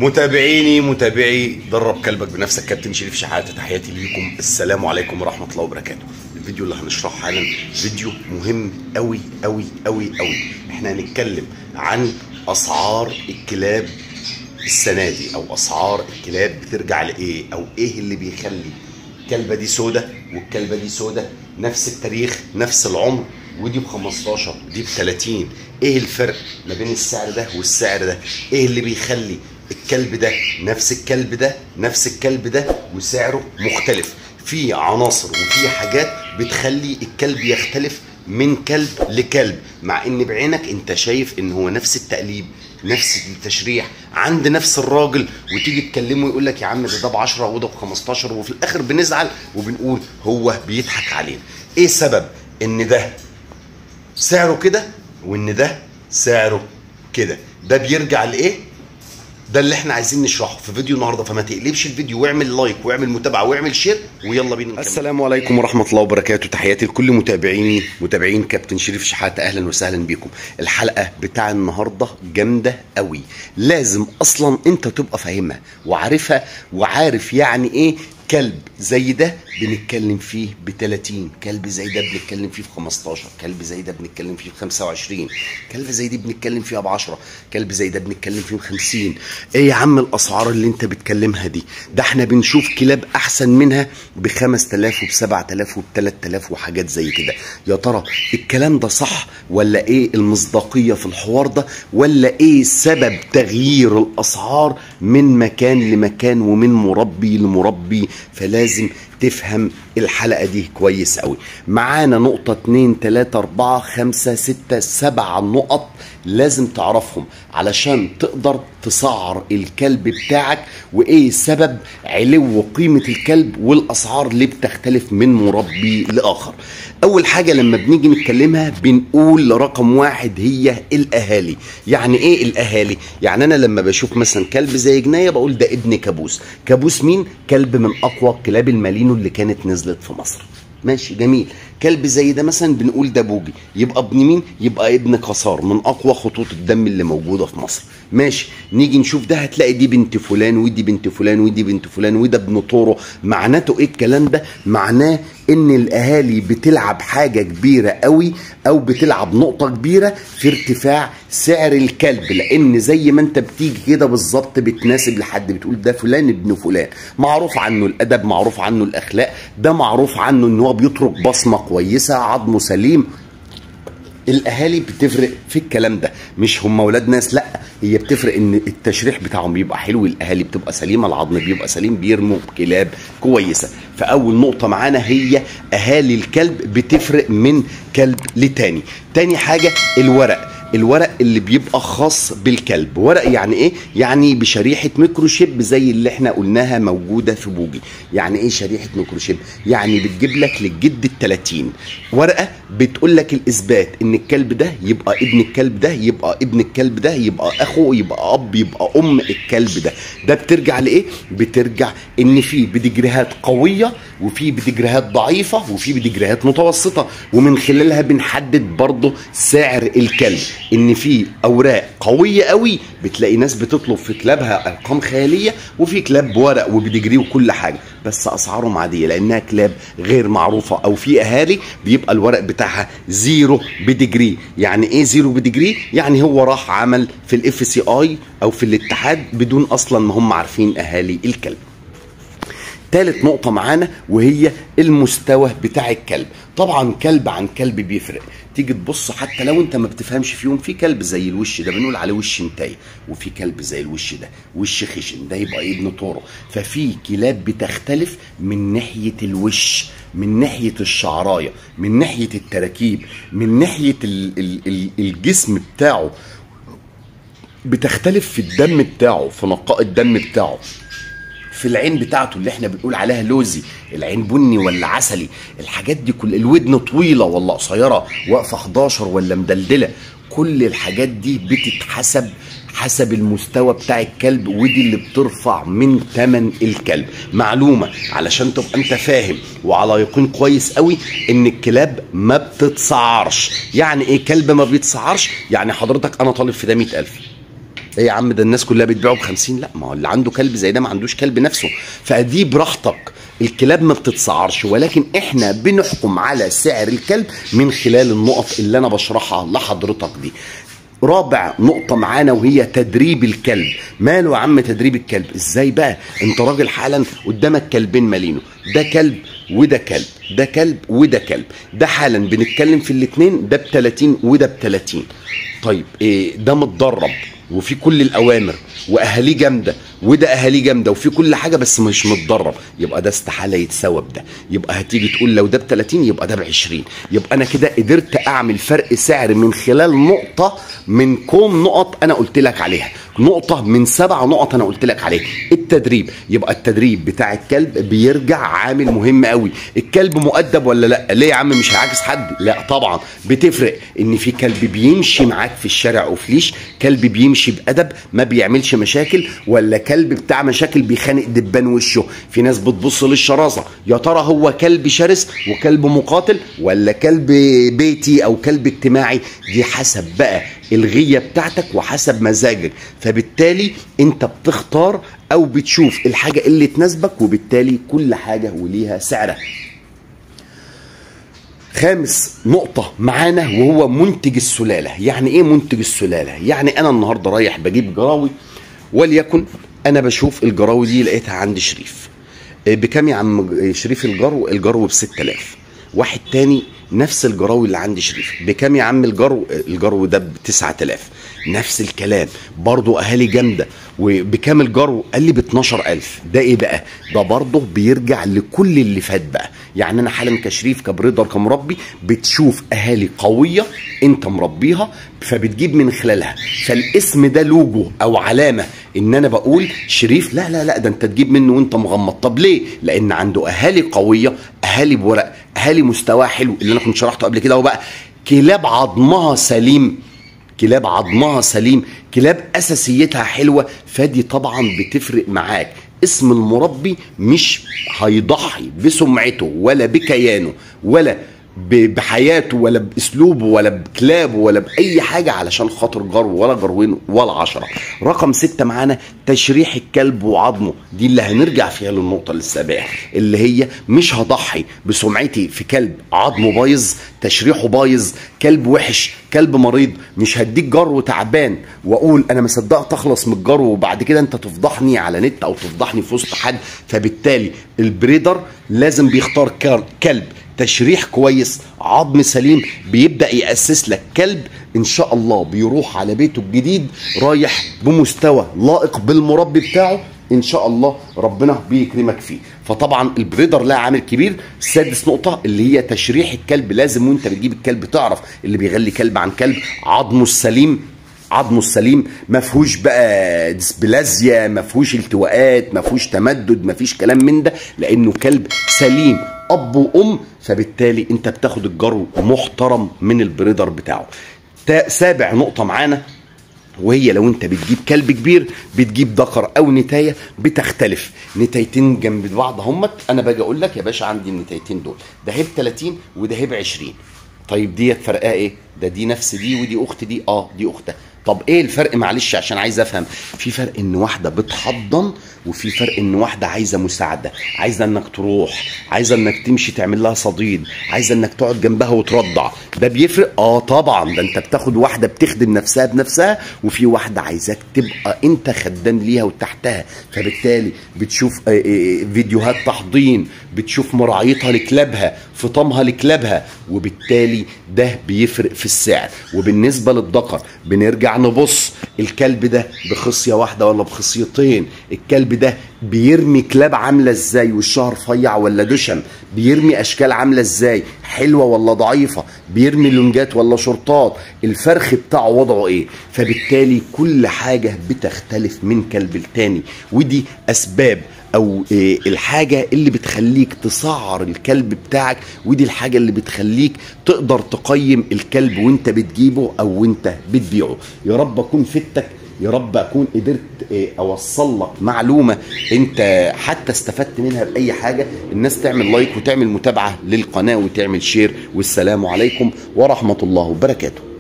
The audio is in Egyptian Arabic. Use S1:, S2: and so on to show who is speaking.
S1: متابعيني متابعي درب كلبك بنفسك كابتن شريف شحاته تحياتي ليكم السلام عليكم ورحمه الله وبركاته الفيديو اللي هنشرحه حالا فيديو مهم قوي قوي قوي قوي احنا هنتكلم عن اسعار الكلاب السنه دي او اسعار الكلاب بترجع لايه او ايه اللي بيخلي الكلبه دي سودة والكلبه دي سودة نفس التاريخ نفس العمر ودي ب 15 دي ب 30 ايه الفرق ما بين السعر ده والسعر ده ايه اللي بيخلي الكلب ده نفس الكلب ده نفس الكلب ده وسعره مختلف في عناصر وفي حاجات بتخلي الكلب يختلف من كلب لكلب مع ان بعينك انت شايف ان هو نفس التقليب نفس التشريح عند نفس الراجل وتيجي تكلمه يقول لك يا عم ده ده ب 10 وده ب 15 وفي الاخر بنزعل وبنقول هو بيضحك علينا ايه سبب ان ده سعره كده وان ده سعره كده ده بيرجع لايه ده اللي احنا عايزين نشرحه في فيديو النهارده فما تقلبش الفيديو واعمل لايك واعمل متابعه واعمل شير ويلا بينا نكمل السلام عليكم ورحمه الله وبركاته تحياتي لكل متابعيني متابعين كابتن شريف شحاته اهلا وسهلا بيكم الحلقه بتاع النهارده جامده قوي لازم اصلا انت تبقى فاهمها وعارفها وعارف يعني ايه كلب زي ده بنتكلم فيه ب 30 كلب زي ده بنتكلم فيه ب 15 كلب زي ده بنتكلم فيه ب 25 كلب زي دي بنتكلم فيها ب 10 كلب زي ده بنتكلم فيه ب 50 ايه يا عم الاسعار اللي انت بتكلمها دي ده احنا بنشوف كلاب احسن منها ب 5000 وب 7000 وب 3000 وحاجات زي كده يا ترى الكلام ده صح ولا ايه المصداقيه في الحوار ده ولا ايه سبب تغيير الاسعار من مكان لمكان ومن مربي لمربي فلازم تفهم الحلقة دي كويس قوي معانا نقطة اتنين تلاتة اربعة خمسة ستة سبعة نقط لازم تعرفهم علشان تقدر تسعر الكلب بتاعك وايه سبب علو قيمة الكلب والاسعار اللي بتختلف من مربي لاخر اول حاجة لما بنيجي نتكلمها بنقول رقم واحد هي الاهالي يعني ايه الاهالي يعني انا لما بشوف مثلا كلب زي جناية بقول ده ابن كابوس كابوس مين كلب من اقوى كلاب المالينو اللي كانت نزلت في مصر ماشي جميل كلب زي ده مثلا بنقول ده بوجي يبقى ابن مين يبقى ابن قصار من اقوى خطوط الدم اللي موجوده في مصر ماشي نيجي نشوف ده هتلاقي دي بنت فلان ودي بنت فلان ودي بنت فلان وده ابن طوره معناته ايه الكلام ده معناه ان الاهالي بتلعب حاجه كبيره قوي او بتلعب نقطه كبيره في ارتفاع سعر الكلب لان زي ما انت بتيجي كده بالظبط بتناسب لحد بتقول ده فلان ابن فلان معروف عنه الادب معروف عنه الاخلاق ده معروف عنه ان هو بيترك بصمه كويسه عظمه سليم الاهالي بتفرق في الكلام ده مش هم ولاد ناس لا هي بتفرق ان التشريح بتاعهم بيبقى حلو الاهالي بتبقى سليمه العظم بيبقى سليم بيرموا كلاب كويسه فاول نقطه معانا هي اهالي الكلب بتفرق من كلب لتاني تاني حاجه الورق الورق اللي بيبقى خاص بالكلب ورق يعني ايه يعني بشريحه ميكروشيب زي اللي احنا قلناها موجوده في بوجي يعني ايه شريحه ميكروشيب يعني بتجيب لك للجد ال 30 ورقه بتقول لك الاثبات ان الكلب ده يبقى ابن الكلب ده يبقى ابن الكلب ده يبقى اخو يبقى اب يبقى ام الكلب ده ده بترجع لايه بترجع ان في بدجريهات قويه وفي بدجريهات ضعيفه وفي بدجريهات متوسطه ومن خلالها بنحدد برضه سعر الكلب ان في اوراق قويه قوي بتلاقي ناس بتطلب في كلابها ارقام خياليه وفي كلاب بورق وبدجري وكل حاجه بس اسعارهم عاديه لانها كلاب غير معروفه او في اهالي بيبقى الورق بتاعها زيرو بدجري يعني ايه زيرو بدجري يعني هو راح عمل في الاف سي اي او في الاتحاد بدون اصلا ما هم عارفين اهالي الكلب تالت نقطة معانا وهي المستوى بتاع الكلب طبعا كلب عن كلب بيفرق تيجي تبص حتى لو انت ما بتفهمش فيهم في كلب زي الوش ده بنقول عليه وش انتاي وفي كلب زي الوش ده وش خشن ده يبقى ابن طورو ففي كلاب بتختلف من ناحية الوش من ناحية الشعراية من ناحية التراكيب من ناحية ال ال ال الجسم بتاعه بتختلف في الدم بتاعه في نقاء الدم بتاعه في العين بتاعته اللي احنا بنقول عليها لوزي العين بني ولا عسلي الحاجات دي كل الودن طويله ولا قصيره واقفه 11 ولا مدلدله كل الحاجات دي بتتحسب حسب المستوى بتاع الكلب ودي اللي بترفع من ثمن الكلب معلومه علشان تبقى انت فاهم وعلى يقين كويس قوي ان الكلاب ما بتتسعرش يعني ايه كلب ما بيتسعرش يعني حضرتك انا طالب في ده 100000 ايه يا عم ده الناس كلها بتبيعه ب 50 لا ما هو اللي عنده كلب زي ده ما عندوش كلب نفسه فدي براحتك الكلاب ما بتتسعرش ولكن احنا بنحكم على سعر الكلب من خلال النقط اللي انا بشرحها لحضرتك دي رابع نقطة معانا وهي تدريب الكلب ماله يا عم تدريب الكلب ازاي بقى انت راجل حالا قدامك كلبين مالينو ده كلب وده كلب ده كلب وده كلب ده حالا بنتكلم في الاتنين ده ب 30 وده ب 30 طيب إيه ده متدرب وفي كل الاوامر واهاليه جامده وده اهاليه جامده وفي كل حاجه بس مش متدرب يبقى ده استحاله يتساوى بده يبقى هتيجي تقول لو ده ب 30 يبقى ده ب 20 يبقى انا كده قدرت اعمل فرق سعر من خلال نقطه من كوم نقط انا قلت لك عليها نقطه من سبع نقط انا قلت لك عليها التدريب يبقى التدريب بتاع الكلب بيرجع عامل مهم قوي الكلب مؤدب ولا لا ليه يا عم مش هيعاكس حد لا طبعا بتفرق ان في كلب بيمشي معاك في الشارع وفليش كلب بيمشي بادب ما بيعملش مشاكل ولا كلب بتاع مشاكل بيخانق دبان وشه في ناس بتبص للشراسه يا ترى هو كلب شرس وكلب مقاتل ولا كلب بيتي او كلب اجتماعي دي حسب بقى الغيه بتاعتك وحسب مزاجك فبالتالي انت بتختار او بتشوف الحاجه اللي تناسبك وبالتالي كل حاجه وليها سعرها خامس نقطة معانا وهو منتج السلالة يعني ايه منتج السلالة يعني انا النهاردة رايح بجيب جراوي وليكن انا بشوف الجراوي دي لقيتها عند شريف بكام يا عم شريف الجرو الجرو ب 6000 واحد تاني نفس الجراوي اللي عند شريف بكام يا عم الجرو الجرو ده ب 9000 نفس الكلام برضو اهالي جامده وبكام الجرو قال لي ب 12000 ده ايه بقى ده برضه بيرجع لكل اللي فات بقى يعني انا حالا كشريف كبريدر كمربي بتشوف اهالي قويه انت مربيها فبتجيب من خلالها فالاسم ده لوجو او علامه ان انا بقول شريف لا لا لا ده انت تجيب منه وانت مغمض طب ليه لان عنده اهالي قويه اهالي بورق اهالي مستواه حلو اللي انا كنت شرحته قبل كده وبقى كلاب عظمها سليم كلاب عظمها سليم كلاب اساسيتها حلوه فدي طبعا بتفرق معاك اسم المربي مش هيضحي بسمعته ولا بكيانه ولا بحياته ولا باسلوبه ولا بكلابه ولا باي حاجه علشان خاطر جرو ولا جروين ولا عشرة رقم ستة معانا تشريح الكلب وعظمه دي اللي هنرجع فيها للنقطه السابعه اللي هي مش هضحي بسمعتي في كلب عظمه بايظ تشريحه بايظ كلب وحش كلب مريض مش هديك جرو تعبان واقول انا ما صدقت اخلص من الجرو وبعد كده انت تفضحني على نت او تفضحني في وسط حد فبالتالي البريدر لازم بيختار كلب تشريح كويس عظم سليم بيبدا ياسس لك كلب ان شاء الله بيروح على بيته الجديد رايح بمستوى لائق بالمربي بتاعه ان شاء الله ربنا بيكرمك فيه فطبعا البريدر لها عامل كبير سادس نقطة اللي هي تشريح الكلب لازم وانت بتجيب الكلب تعرف اللي بيغلي كلب عن كلب عظمه السليم عظمه السليم ما فيهوش بقى ديسبلازيا ما فيهوش التواءات ما فيهوش تمدد ما فيش كلام من ده لانه كلب سليم اب وام فبالتالي انت بتاخد الجرو محترم من البريدر بتاعه سابع نقطة معانا وهي لو انت بتجيب كلب كبير بتجيب ذكر او نتايه بتختلف نتايتين جنب بعض همت انا باجي اقول لك يا باشا عندي النتايتين دول ده هيب 30 وده هيب 20 طيب ديت فرقها ايه ده دي نفس دي ودي اخت دي اه دي اختها طب ايه الفرق معلش عشان عايز افهم في فرق ان واحده بتحضن وفي فرق ان واحده عايزه مساعده عايزه انك تروح عايزه انك تمشي تعمل لها صديد عايزه انك تقعد جنبها وترضع ده بيفرق اه طبعا ده انت بتاخد واحده بتخدم نفسها بنفسها وفي واحده عايزاك تبقى انت خدام ليها وتحتها فبالتالي بتشوف فيديوهات تحضين بتشوف مراعيتها لكلابها فطامها لكلابها وبالتالي ده بيفرق في السعر وبالنسبه للذكر بنرجع نبص الكلب ده بخصيه واحده ولا بخصيتين الكلب ده بيرمي كلاب عامله ازاي وشها رفيع ولا دشم بيرمي اشكال عامله ازاي حلوه ولا ضعيفه بيرمي لونجات ولا شرطات الفرخ بتاعه وضعه ايه فبالتالي كل حاجه بتختلف من كلب التاني ودي اسباب او إيه الحاجه اللي بتخليك تسعر الكلب بتاعك ودي الحاجه اللي بتخليك تقدر تقيم الكلب وانت بتجيبه او وانت بتبيعه يا رب اكون فدتك يا رب اكون قدرت اوصل لك معلومه انت حتى استفدت منها باي حاجه الناس تعمل لايك وتعمل متابعه للقناه وتعمل شير والسلام عليكم ورحمه الله وبركاته